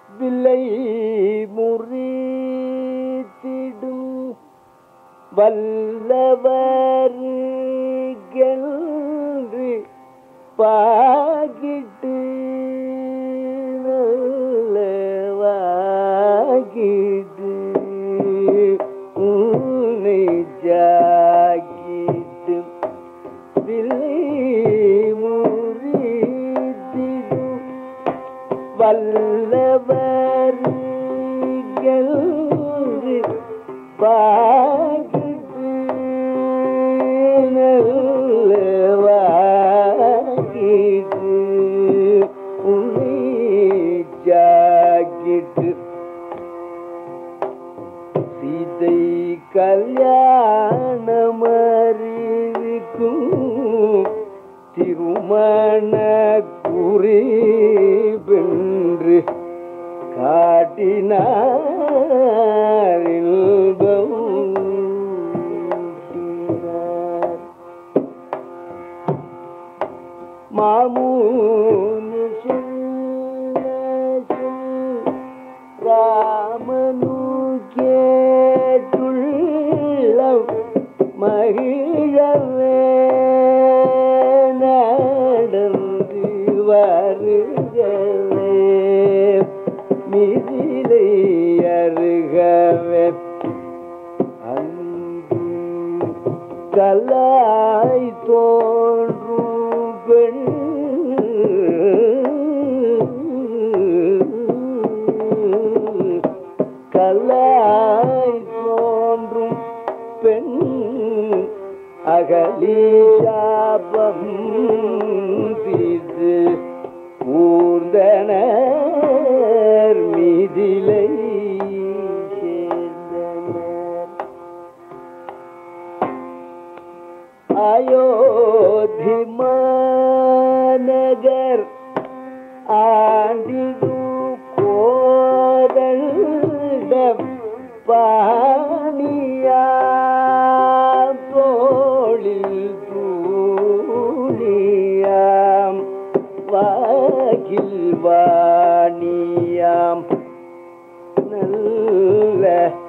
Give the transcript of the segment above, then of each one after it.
விலை முறித்திடும் வல்லவர்கள் பாகிட்டு நல்லவாகிட்டு உன்னை ஜாகிட்டு விலை முறித்திடும் வல்லவர்கள் பாகிட்டு நல்லவாகிட்டு உன்னை ஜாகிட்டு சீதை கல்யாணமறிவிக்கும் திருமண குறிபென்று காட்டினார் இன்பம் ஊட்டினார். மாமூனு சொல்ல சொல் ராமனு கேட்டுள்ளம் மகிழவே நடந்து வருகவே மிதிலை அருகவே அன்பு கலாய் தோன்றும் பெண் கலாய் தோன்றும் பெண் அகலி சாபம் தீர்த்து ஊர்ந்தனர் மீதிலை சேர்ந்தனர் அயோத்தி மாநகர் ஆண்டிடு கோதண்டம் பாணியா தோளில் தூணியாம் வாகில் வாணியாம் நல்ல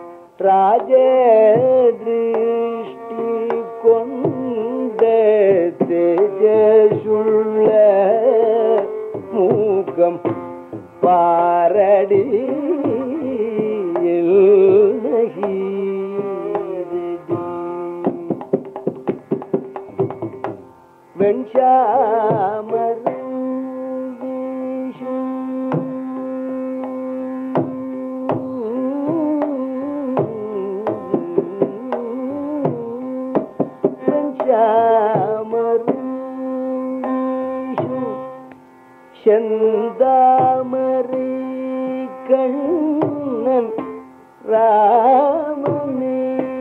ராஜதிருஷ்டி கொண்ட தேஜசுள்ள மூகம் பாரடி வெண்சாமர் செந்தாமரை கண்ணன் ராமனே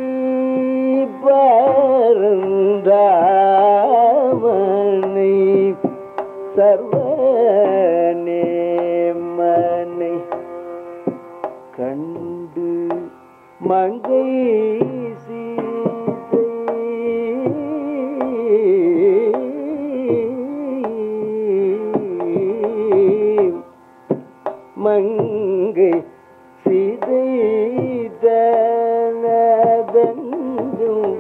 பரந்தாமனை சர்வநேமனை கண்டு மங்கை சீதை மங்கை சிதைதனதென்றும்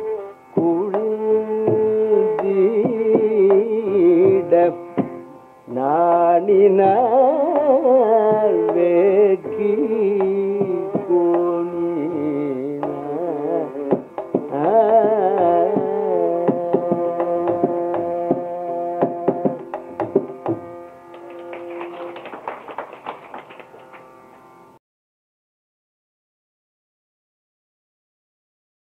குளிர்தீட நாணினார்